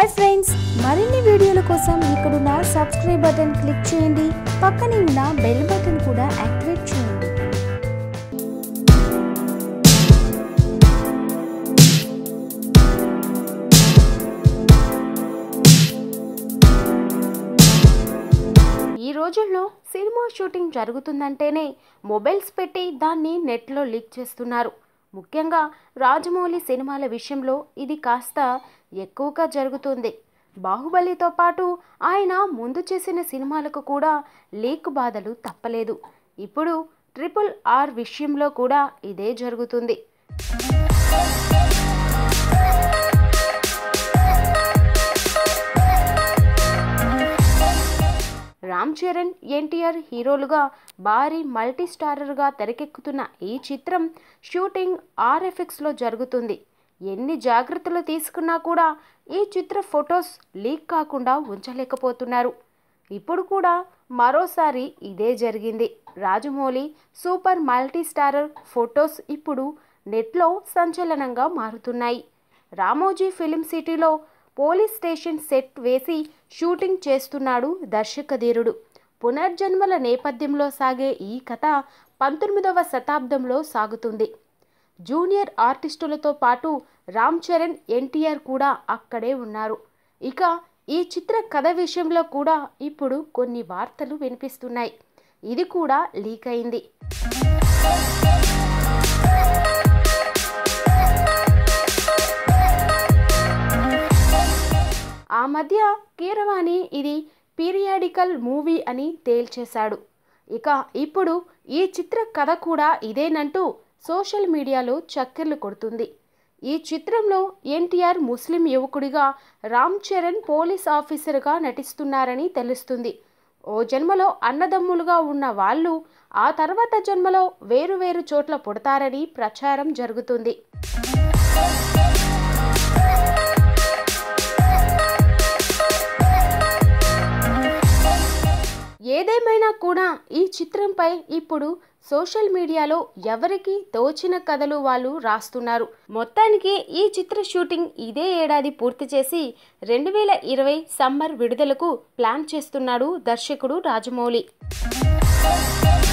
hi friends మరిన్ని వీడియోల కోసం ఇక్కడున్న సబ్స్క్రైబ్ బటన్ క్లిక్ చేయండి పక్కనే ఉన్న బెల్ బటన్ కూడా యాక్టివేట్ చేయండి ఈ రోజుల్లో సినిమా షూటింగ్ జరుగుతుందంటేనే మొబైల్స్ పెట్టి దాన్ని నెట్లో లీక్ చేస్తున్నారు ముఖ్యంగా రాజమౌళి సినిమాల విషయంలో ఇది కాస్త ఎక్కువగా జరుగుతుంది బాహుబలితో పాటు ఆయన ముందు చేసిన సినిమాలకు కూడా లీక్ బాధలు తప్పలేదు ఇప్పుడు ట్రిపుల్ ఆర్ విషయంలో కూడా ఇదే జరుగుతుంది రామ్ చరణ్ ఎన్టీఆర్ హీరోలుగా భారీ మల్టీ స్టారర్గా తెరకెక్కుతున్న ఈ చిత్రం షూటింగ్ ఆర్ఎఫ్ఎక్స్లో జరుగుతుంది ఎన్ని జాగ్రత్తలు తీసుకున్నా కూడా ఈ చిత్ర ఫొటోస్ లీక్ కాకుండా ఉంచలేకపోతున్నారు ఇప్పుడు కూడా మరోసారి ఇదే జరిగింది Rajamouli super multi starrer photos ఇప్పుడు నెట్లో సంచలనంగా మారుతున్నాయి రామోజీ ఫిలిం సిటీలో పోలీస్ స్టేషన్ సెట్ వేసి షూటింగ్ చేస్తున్నాడు దర్శకధీరుడు పునర్జన్మల నేపథ్యంలో సాగే ఈ కథ పంతొమ్మిదవ శతాబ్దంలో సాగుతుంది జూనియర్ ఆర్టిస్టులతో పాటు రామ్ చరణ్ ఎన్టీఆర్ కూడా అక్కడే ఉన్నారు ఇక ఈ చిత్ర కథ విషయంలో కూడా ఇప్పుడు కొన్ని వార్తలు వినిపిస్తున్నాయి ఇది కూడా లీక్ అయింది ఆ మధ్య కీరవాణి ఇది పీరియాడికల్ మూవీ అని తేల్చేశాడు ఇక ఇప్పుడు ఈ చిత్ర కథ కూడా ఇదేనంటూ సోషల్ మీడియాలో చక్కర్లు కొడుతుంది ఈ చిత్రంలో ఎన్టీఆర్ ముస్లిం యువకుడిగా రామ్ చరణ్ పోలీస్ ఆఫీసర్గా నటిస్తున్నారని తెలుస్తుంది ఓ జన్మలో అన్నదమ్ములుగా ఉన్న వాళ్ళు ఆ తర్వాత జన్మలో వేరు వేరు చోట్ల పుడతారని ప్రచారం జరుగుతుంది ఏదేమైనా కూడా ఈ చిత్రంపై ఇప్పుడు సోషల్ మీడియాలో ఎవరికి తోచిన కథలు వాళ్ళు రాస్తున్నారు మొత్తానికి ఈ చిత్ర షూటింగ్ ఇదే ఏడాది పూర్తి చేసి రెండు వేల ఇరవై సమ్మర్ విడుదలకు ప్లాన్ చేస్తున్నాడు దర్శకుడు రాజమౌళి